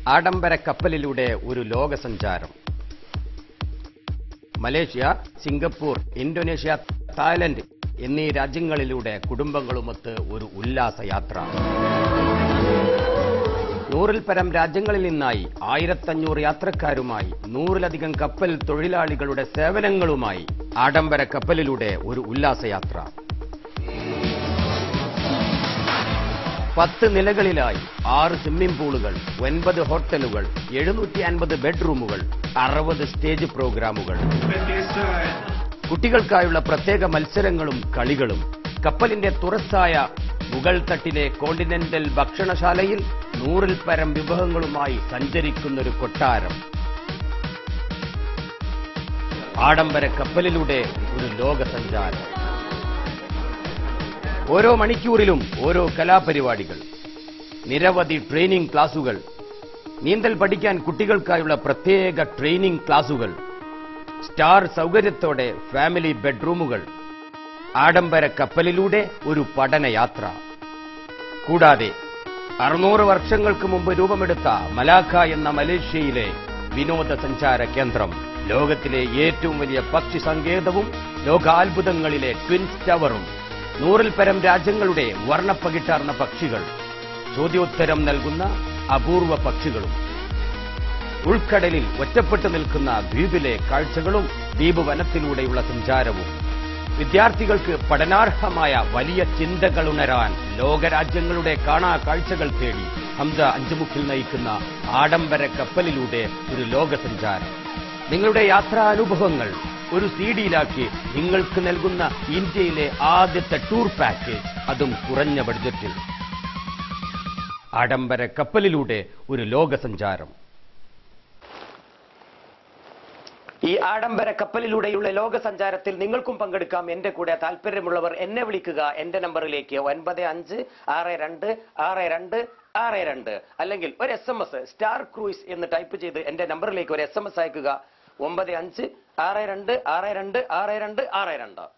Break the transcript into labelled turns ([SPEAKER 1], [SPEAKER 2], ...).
[SPEAKER 1] ആഡംബര കപ്പലിലൂടെ ഒരു ലോക സഞ്ചാരം മലേഷ്യ സിംഗപ്പൂർ ഇന്തോനേഷ്യ തായ്ലൻഡ് എന്നീ രാജ്യങ്ങളിലൂടെ കുടുംബങ്ങളുമൊത്ത് ഒരു ഉല്ലാസയാത്ര നൂറിൽ പരം രാജ്യങ്ങളിൽ നിന്നായി ആയിരത്തഞ്ഞൂറ് യാത്രക്കാരുമായി നൂറിലധികം കപ്പൽ തൊഴിലാളികളുടെ സേവനങ്ങളുമായി ആഡംബര കപ്പലിലൂടെ ഒരു ഉല്ലാസയാത്ര പത്ത് നിലകളിലായി ആറ് സ്വിമ്മിംഗ് പൂളുകൾ ഒൻപത് ഹോട്ടലുകൾ എഴുന്നൂറ്റി അൻപത് ബെഡ്റൂമുകൾ അറുപത് സ്റ്റേജ് പ്രോഗ്രാമുകൾ കുട്ടികൾക്കായുള്ള പ്രത്യേക മത്സരങ്ങളും കളികളും കപ്പലിന്റെ തുറസ്സായ മുകൾ തട്ടിലെ കോണ്ടിനെന്റൽ ഭക്ഷണശാലയിൽ നൂറിൽ പരം വിഭവങ്ങളുമായി സഞ്ചരിക്കുന്നൊരു കൊട്ടാരം ആഡംബര കപ്പലിലൂടെ ഒരു ലോക സഞ്ചാരം ഓരോ മണിക്കൂറിലും ഓരോ കലാപരിപാടികൾ നിരവധി ട്രെയിനിംഗ് ക്ലാസുകൾ നീന്തൽ പഠിക്കാൻ കുട്ടികൾക്കായുള്ള പ്രത്യേക ട്രെയിനിംഗ് ക്ലാസുകൾ സ്റ്റാർ സൗകര്യത്തോടെ ഫാമിലി ബെഡ്റൂമുകൾ ആഡംബര കപ്പലിലൂടെ ഒരു പഠനയാത്ര കൂടാതെ അറുന്നൂറ് വർഷങ്ങൾക്ക് മുമ്പ് രൂപമെടുത്ത മലാഖ എന്ന മലേഷ്യയിലെ വിനോദസഞ്ചാര കേന്ദ്രം ലോകത്തിലെ ഏറ്റവും വലിയ പക്ഷി സങ്കേതവും ലോകാത്ഭുതങ്ങളിലെ ട്വിൻസ് ടവറും നൂറിൽ പരം രാജ്യങ്ങളുടെ വർണ്ണപ്പകിട്ടാർന്ന പക്ഷികൾ ചോദ്യോത്തരം നൽകുന്ന അപൂർവ പക്ഷികളും ഉൾക്കടലിൽ ഒറ്റപ്പെട്ടു നിൽക്കുന്ന ദ്വീപിലെ കാഴ്ചകളും ദ്വീപ് വനത്തിലൂടെയുള്ള സഞ്ചാരവും വിദ്യാർത്ഥികൾക്ക് പഠനാർഹമായ വലിയ ചിന്തകൾ ഉണരാൻ ലോകരാജ്യങ്ങളുടെ കാണാ കാഴ്ചകൾ തേടി ഹംസ അഞ്ചുമുക്കിൽ നയിക്കുന്ന ആഡംബര കപ്പലിലൂടെ ഒരു ലോക സഞ്ചാരം നിങ്ങളുടെ യാത്രാനുഭവങ്ങൾ ഒരു സീഡിയിലാക്കി നിങ്ങൾക്ക് നൽകുന്ന ഇന്ത്യയിലെ ആദ്യത്തെ ടൂർ പാക്കേജ് അതും കുറഞ്ഞ ബഡ്ജറ്റിൽ ആഡംബര കപ്പലിലൂടെ ഒരു ലോക സഞ്ചാരം ഈ ആഡംബര കപ്പലിലൂടെയുള്ള ലോക സഞ്ചാരത്തിൽ നിങ്ങൾക്കും പങ്കെടുക്കാം എന്റെ കൂടെ താല്പര്യമുള്ളവർ എന്നെ വിളിക്കുക എന്റെ നമ്പറിലേക്ക് ഒൻപത് അഞ്ച് ആറ് രണ്ട് ആറ് രണ്ട് ആറ് രണ്ട് അല്ലെങ്കിൽ ഒരു S M S star cruise എന്ന് ടൈപ്പ് ചെയ്ത് എന്റെ നമ്പറിലേക്ക് ഒരു എസ് എം എസ് അയക്കുക ഒമ്പത് അഞ്ച് ആറ് രണ്ട് ആറ് രണ്ട് ആറ് രണ്ട് ആറ് രണ്ട്